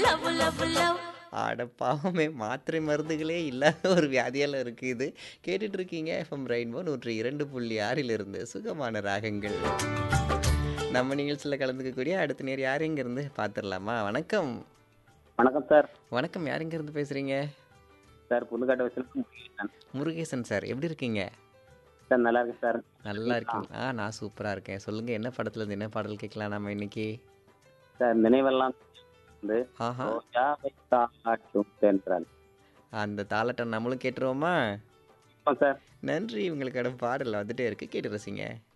love love love அட பாவமே மாத்திரை மருந்துகளே இல்லாத ஒரு வியாதியால இருக்கு இது கேட்டுட்டு இருக்கீங்க எஃப்எம் ரெயின்போ நூற்றி இரண்டு புள்ளி ஆறிலிருந்து சுகமான ராகங்கள் நம்ம நிகழ்ச்சியில் கலந்துக்கக்கூடிய அடுத்த நேர் யார் இங்க இருந்து பார்த்துடலாமா வணக்கம் வணக்கம் சார் வணக்கம் யார் இங்க இருந்து பேசுறீங்க சார் புதுக்காட்டு வசூல் முருகேசன் சார் எப்படி இருக்கீங்க சார் நல்லா இருக்கு சார் நல்லா இருக்கீங்க ஆ நான் சூப்பரா இருக்கேன் சொல்லுங்க என்ன படத்துல இருந்து என்ன பாடல் கேட்கலாம் நம்ம இன்னைக்கு சார் நினைவெல்லாம் வந்து ஆஹா ரோஜாவை தாளாட்டும் தென்றல் அந்த தாளட்டம் நம்மளும் கேட்டுருவோமா ஆமாம் சார் நன்றி உங்களுக்கான பாடல் வந்துட்டே இருக்கு கேட்டு ரசிங்க